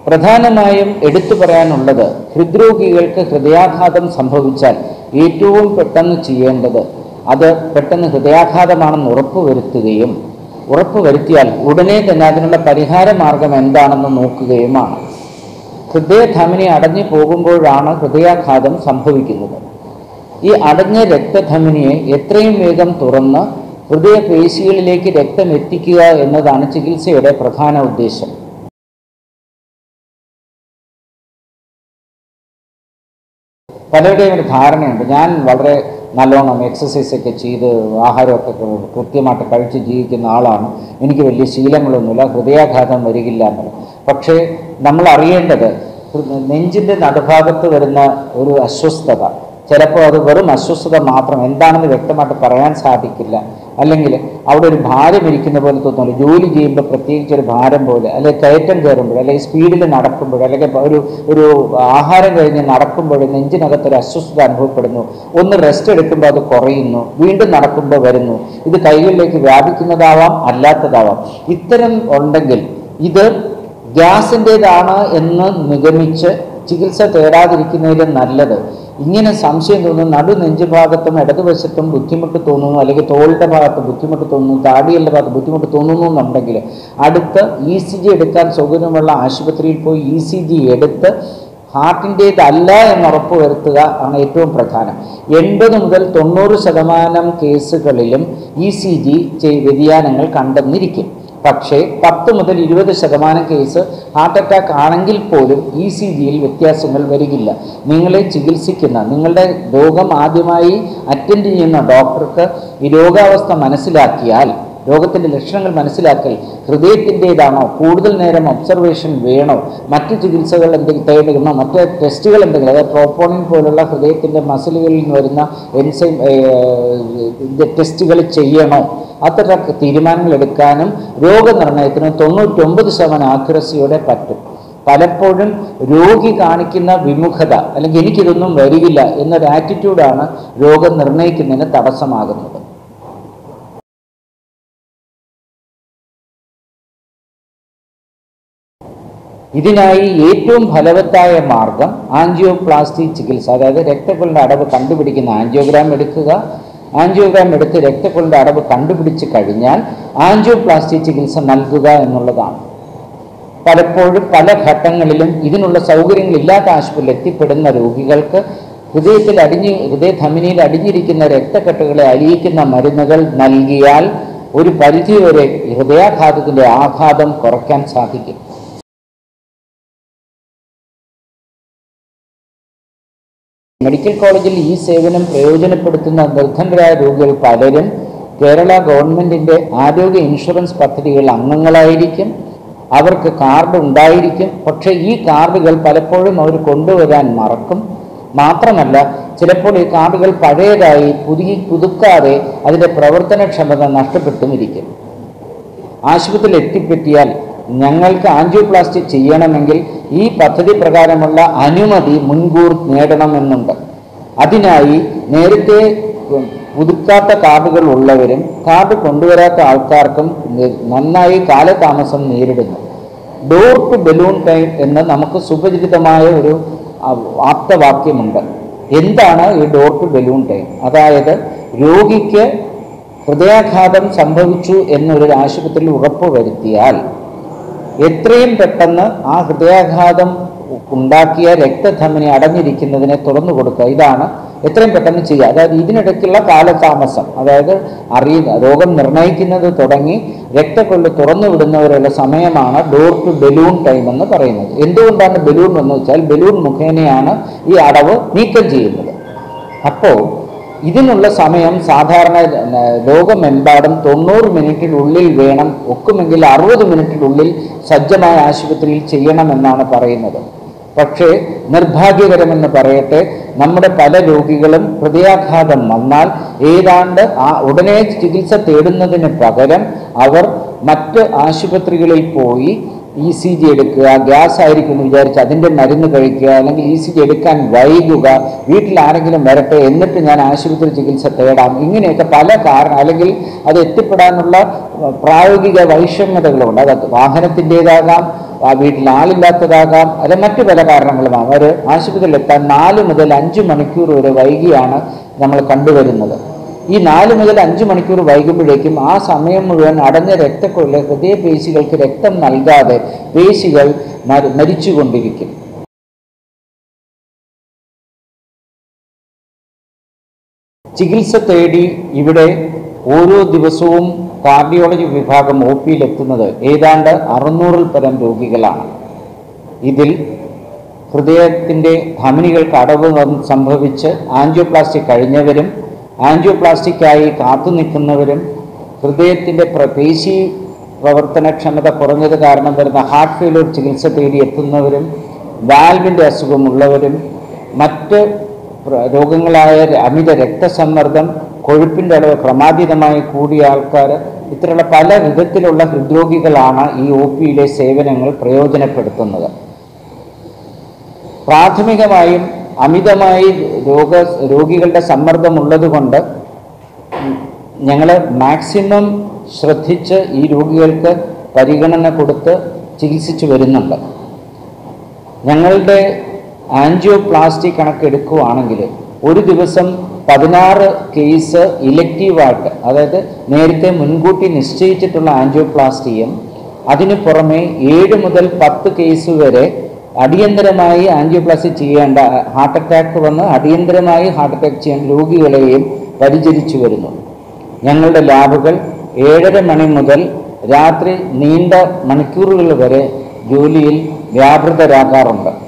പ്രധാനമായും എടുത്തു പറയാനുള്ളത് ഹൃദ്രോഗികൾക്ക് ഹൃദയാഘാതം സംഭവിച്ചാൽ ഏറ്റവും പെട്ടെന്ന് ചെയ്യേണ്ടത് അത് പെട്ടെന്ന് ഹൃദയാഘാതമാണെന്ന് ഉറപ്പുവരുത്തുകയും ഉറപ്പുവരുത്തിയാൽ ഉടനെ തന്നെ അതിനുള്ള പരിഹാര മാർഗം എന്താണെന്ന് നോക്കുകയുമാണ് ഹൃദയധമനി അടഞ്ഞു പോകുമ്പോഴാണ് ഹൃദയാഘാതം സംഭവിക്കുന്നത് ഈ അടഞ്ഞ രക്തധമനിയെ എത്രയും വേഗം തുറന്ന് ഹൃദയപേശികളിലേക്ക് രക്തം എത്തിക്കുക എന്നതാണ് ചികിത്സയുടെ പ്രധാന ഉദ്ദേശം പലരുടെയും ഒരു ധാരണയുണ്ട് ഞാൻ വളരെ നല്ലോണം എക്സസൈസ് ഒക്കെ ചെയ്ത് ആഹാരമൊക്കെ കൃത്യമായിട്ട് കഴിച്ച് ജീവിക്കുന്ന ആളാണ് എനിക്ക് വലിയ ശീലങ്ങളൊന്നുമില്ല ഹൃദയാഘാതം വരികില്ല എന്നുള്ളത് പക്ഷേ നമ്മൾ അറിയേണ്ടത് നെഞ്ചിൻ്റെ നടുഭാഗത്ത് വരുന്ന ഒരു അസ്വസ്ഥത ചിലപ്പോൾ അത് വെറും അസ്വസ്ഥത മാത്രം എന്താണെന്ന് വ്യക്തമായിട്ട് പറയാൻ സാധിക്കില്ല അല്ലെങ്കിൽ അവിടെ ഒരു ഭാരം ഇരിക്കുന്ന പോലെ തോന്നുന്നു ജോലി ചെയ്യുമ്പോൾ പ്രത്യേകിച്ച് ഒരു ഭാരം പോലെ അല്ലെങ്കിൽ കയറ്റം കയറുമ്പോൾ അല്ലെങ്കിൽ സ്പീഡിൽ നടക്കുമ്പോൾ അല്ലെങ്കിൽ ഒരു ഒരു ആഹാരം കഴിഞ്ഞ് നടക്കുമ്പോൾ നെഞ്ചിനകത്തൊരു അസ്വസ്ഥത അനുഭവപ്പെടുന്നു ഒന്ന് റെസ്റ്റ് എടുക്കുമ്പോൾ അത് കുറയുന്നു വീണ്ടും നടക്കുമ്പോൾ വരുന്നു ഇത് കൈകളിലേക്ക് വ്യാപിക്കുന്നതാവാം അല്ലാത്തതാവാം ഇത്തരം ഉണ്ടെങ്കിൽ ഇത് ഗ്യാസിൻ്റേതാണ് എന്ന് നിഗമിച്ച് ചികിത്സ തേടാതിരിക്കുന്നതിലും നല്ലത് ഇങ്ങനെ സംശയം തോന്നുന്നു നടു നെഞ്ച് ഭാഗത്തും ഇടതുവശത്തും ബുദ്ധിമുട്ട് തോന്നുന്നു അല്ലെങ്കിൽ തോളിൻ്റെ ഭാഗത്ത് ബുദ്ധിമുട്ട് തോന്നുന്നു താടിയലിൻ്റെ ഭാഗത്ത് ബുദ്ധിമുട്ട് തോന്നുന്നു എന്നുണ്ടെങ്കിൽ അടുത്ത് ഇ സി ജി എടുക്കാൻ സൗകര്യമുള്ള ആശുപത്രിയിൽ പോയി ഇ സി ജി എടുത്ത് ഹാർട്ടിൻ്റേതല്ല എന്ന് ഉറപ്പ് വരുത്തുക ആണ് ഏറ്റവും പ്രധാനം എൺപത് മുതൽ തൊണ്ണൂറ് ശതമാനം കേസുകളിലും ഇ സി ജി വ്യതിയാനങ്ങൾ കണ്ടെന്നിരിക്കും പക്ഷേ പത്ത് മുതൽ ഇരുപത് ശതമാനം കേസ് ഹാർട്ട് അറ്റാക്ക് ആണെങ്കിൽ പോലും ഇ സി ജിയിൽ വ്യത്യാസങ്ങൾ വരികില്ല നിങ്ങളെ ചികിത്സിക്കുന്ന നിങ്ങളുടെ രോഗം ആദ്യമായി അറ്റൻഡ് ചെയ്യുന്ന ഡോക്ടർക്ക് ഈ രോഗാവസ്ഥ മനസ്സിലാക്കിയാൽ രോഗത്തിൻ്റെ ലക്ഷണങ്ങൾ മനസ്സിലാക്കൽ ഹൃദയത്തിൻ്റേതാണോ കൂടുതൽ നേരം ഒബ്സർവേഷൻ വേണോ മറ്റ് ചികിത്സകൾ എന്തെങ്കിലും തേടണോ മറ്റ് ടെസ്റ്റുകൾ എന്തെങ്കിലും അതായത് ട്രോപ്പോണിൻ പോലുള്ള ഹൃദയത്തിൻ്റെ മസിലുകളിൽ നിന്ന് വരുന്ന എൻസൈം ടെസ്റ്റുകൾ ചെയ്യണോ അത്തരം തീരുമാനങ്ങൾ എടുക്കാനും രോഗനിർണയത്തിന് തൊണ്ണൂറ്റൊമ്പത് ശതമാനം ആക്യുറസിയോടെ പറ്റും പലപ്പോഴും രോഗി കാണിക്കുന്ന വിമുഖത അല്ലെങ്കിൽ എനിക്കിതൊന്നും വരികില്ല എന്നൊരു ആറ്റിറ്റ്യൂഡാണ് രോഗം നിർണ്ണയിക്കുന്നതിന് തടസ്സമാകുന്നത് ഇതിനായി ഏറ്റവും ഫലവത്തായ മാർഗം ആൻജിയോപ്ലാസ്റ്റി ചികിത്സ അതായത് രക്തക്കുളിൻ്റെ അടവ് കണ്ടുപിടിക്കുന്ന ആൻജിയോഗ്രാം എടുക്കുക ആൻജിയോഗ്രാം എടുത്ത് രക്തക്കുളിൻ്റെ അടവ് കണ്ടുപിടിച്ച് കഴിഞ്ഞാൽ ആൻജിയോപ്ലാസ്റ്റി ചികിത്സ നൽകുക എന്നുള്ളതാണ് പലപ്പോഴും പല ഘട്ടങ്ങളിലും ഇതിനുള്ള സൗകര്യങ്ങളില്ലാത്ത ആശുപത്രിയിൽ എത്തിപ്പെടുന്ന രോഗികൾക്ക് ഹൃദയത്തിൽ അടിഞ്ഞ് ഹൃദയധമനിയിൽ അടിഞ്ഞിരിക്കുന്ന രക്തക്കെട്ടുകളെ അലിയിക്കുന്ന മരുന്നുകൾ നൽകിയാൽ ഒരു പരിധിവരെ ഹൃദയാഘാതത്തിൻ്റെ ആഘാതം കുറയ്ക്കാൻ സാധിക്കും മെഡിക്കൽ കോളേജിൽ ഈ സേവനം പ്രയോജനപ്പെടുത്തുന്ന നിർധനരായ രോഗികൾ പലരും കേരള ഗവൺമെൻറ്റിൻ്റെ ആരോഗ്യ ഇൻഷുറൻസ് പദ്ധതികൾ അംഗങ്ങളായിരിക്കും അവർക്ക് കാർഡ് ഉണ്ടായിരിക്കും പക്ഷേ ഈ കാർഡുകൾ പലപ്പോഴും അവർ കൊണ്ടുവരാൻ മറക്കും മാത്രമല്ല ചിലപ്പോൾ ഈ കാർഡുകൾ പഴയതായി പുതുക്കി പുതുക്കാതെ അതിൻ്റെ പ്രവർത്തനക്ഷമത നഷ്ടപ്പെട്ടും ഇരിക്കും ആശുപത്രിയിൽ എത്തിപ്പറ്റിയാൽ ഞങ്ങൾക്ക് ആൻജിയോപ്ലാസ്റ്റി ചെയ്യണമെങ്കിൽ ഈ പദ്ധതി പ്രകാരമുള്ള അനുമതി മുൻകൂർ നേടണമെന്നുണ്ട് അതിനായി നേരത്തെ പുതുക്കാത്ത കാർഡുകൾ ഉള്ളവരും കാർഡ് കൊണ്ടുവരാത്ത ആൾക്കാർക്കും നന്നായി കാലതാമസം നേരിടുന്നു ഡോർ ടു ബലൂൺ ടൈം എന്ന് നമുക്ക് സുപരിചിതമായ ഒരു ആപ്തവാക്യമുണ്ട് എന്താണ് ഈ ഡോർ ടു ബലൂൺ ടൈം അതായത് രോഗിക്ക് ഹൃദയാഘാതം സംഭവിച്ചു എന്നൊരു ആശുപത്രിയിൽ ഉറപ്പ് വരുത്തിയാൽ എത്രയും പെട്ടെന്ന് ആ ഹൃദയാഘാതം ഉണ്ടാക്കിയ രക്തധമനി അടഞ്ഞിരിക്കുന്നതിനെ തുറന്നു കൊടുക്കുക ഇതാണ് എത്രയും പെട്ടെന്ന് ചെയ്യുക അതായത് ഇതിനിടയ്ക്കുള്ള കാലതാമസം അതായത് അറിയുന്ന രോഗം നിർണ്ണയിക്കുന്നത് തുടങ്ങി രക്തക്കൊള്ളി തുറന്നു വിടുന്നവരുള്ള സമയമാണ് ഡോർ ടു ബലൂൺ ടൈം എന്ന് പറയുന്നത് എന്തുകൊണ്ടാണ് ബലൂൺ എന്ന് വെച്ചാൽ ബലൂൺ മുഖേനയാണ് ഈ അടവ് നീക്കം ചെയ്യുന്നത് അപ്പോൾ ഇതിനുള്ള സമയം സാധാരണ ലോകമെമ്പാടും തൊണ്ണൂറ് മിനിറ്റിനുള്ളിൽ വേണം ഒക്കുമെങ്കിൽ അറുപത് മിനിറ്റിനുള്ളിൽ സജ്ജമായ ആശുപത്രിയിൽ ചെയ്യണമെന്നാണ് പറയുന്നത് പക്ഷേ നിർഭാഗ്യകരമെന്ന് പറയട്ടെ നമ്മുടെ പല രോഗികളും ഹൃദയാഘാതം വന്നാൽ ഏതാണ്ട് ആ ഉടനെ ചികിത്സ തേടുന്നതിന് പകരം അവർ മറ്റ് ആശുപത്രികളിൽ പോയി ഇ സി ജി എടുക്കുക ഗ്യാസ് ആയിരിക്കും എന്ന് വിചാരിച്ച് അതിൻ്റെ മരുന്ന് കഴിക്കുക അല്ലെങ്കിൽ ഇ സി ജി എടുക്കാൻ വൈകുക വീട്ടിൽ ആരെങ്കിലും വരട്ടെ എന്നിട്ട് ഞാൻ ആശുപത്രി ചികിത്സ തേടാം ഇങ്ങനെയൊക്കെ പല കാരണം അല്ലെങ്കിൽ അത് എത്തിപ്പെടാനുള്ള അഹ്, പ്രായോഗിക വൈഷമ്യതകളുണ്ട് അത് വാഹനത്തിൻ്റെതാകാം ആ വീട്ടിൽ ആളില്ലാത്തതാകാം അല്ല മറ്റു പല കാരണങ്ങളുമാകാം അവർ ആശുപത്രിയിൽ എത്താൻ നാല് മുതൽ അഞ്ച് മണിക്കൂർ വരെ വൈകിയാണ് നമ്മൾ കണ്ടുവരുന്നത് ഈ നാല് മുതൽ അഞ്ച് മണിക്കൂർ വൈകുമ്പോഴേക്കും ആ സമയം മുഴുവൻ അടഞ്ഞ രക്തക്കൊള്ള ഹൃദയപേശികൾക്ക് രക്തം നൽകാതെ പേശികൾ മരി- മരിച്ചുകൊണ്ടിരിക്കും ചികിത്സ തേടി ഇവിടെ ഓരോ ദിവസവും കാർഡിയോളജി വിഭാഗം ഒ പിയിലെത്തുന്നത് ഏതാണ്ട് അറുന്നൂറിൽ പരം രോഗികളാണ് ഇതിൽ ഹൃദയത്തിൻ്റെ ധമനികൾക്ക് അടവ് വന്ന് സംഭവിച്ച് ആൻജിയോപ്ലാസ്റ്റി കഴിഞ്ഞവരും ആൻജിയോപ്ലാസ്റ്റിക്കായി കാത്തു നിൽക്കുന്നവരും ഹൃദയത്തിൻ്റെ പ്ര- പേശി പ്രവർത്തനക്ഷമത കുറഞ്ഞത് കാരണം വരുന്ന ഹാർട്ട് ഫെയിലിയർ ചികിത്സ തേടി എത്തുന്നവരും വാൽവിൻ്റെ അസുഖമുള്ളവരും മറ്റ് പ്ര- രോഗങ്ങളായ ര- അമിത രക്തസമ്മർദ്ദം കൊഴുപ്പിൻ്റെ അളവ് ക്രമാതീതമായി കൂടിയ ആൾക്കാർ ഇത്തരമുള്ള പല വിധത്തിലുള്ള ഹൃദ്രോഗികളാണ് ഈ ഒ പിയിലെ സേവനങ്ങൾ പ്രയോജനപ്പെടുത്തുന്നത് പ്രാഥമികമായും അമിതമായി രോഗ രോഗികളുടെ സമ്മർദ്ദമുള്ളത് കൊണ്ട് ഞങ്ങൾ മാക്സിമം ശ്രദ്ധിച്ച് ഈ രോഗികൾക്ക് പരിഗണന കൊടുത്ത് ചികിത്സിച്ചു വരുന്നുണ്ട് ഞങ്ങളുടെ ആൻജിയോപ്ലാസ്റ്റി കണക്കെടുക്കുകയാണെങ്കിൽ ഒരു ദിവസം പതിനാറ് കേസ് ഇലക്റ്റീവായിട്ട് അതായത് നേരത്തെ മുൻകൂട്ടി നിശ്ചയിച്ചിട്ടുള്ള ആൻജിയോപ്ലാസ്റ്റിയും അതിനു പുറമെ ഏഴ് മുതൽ പത്ത് കേസ് വരെ അടിയന്തരമായി ആൻജിയോപ്ലാസ്റ്റി ചെയ്യേണ്ട ഹാർട്ട് അറ്റാക്ക് വന്ന് അടിയന്തരമായി ഹാർട്ട് അറ്റാക്ക് ചെയ്യേണ്ട രോഗികളെയും പരിചരിച്ചു വരുന്നു ഞങ്ങളുടെ ലാബുകൾ ഏഴര മണി മുതൽ രാത്രി നീണ്ട മണിക്കൂറുകൾ വരെ ജോലിയിൽ വ്യാപൃതരാകാറുണ്ട്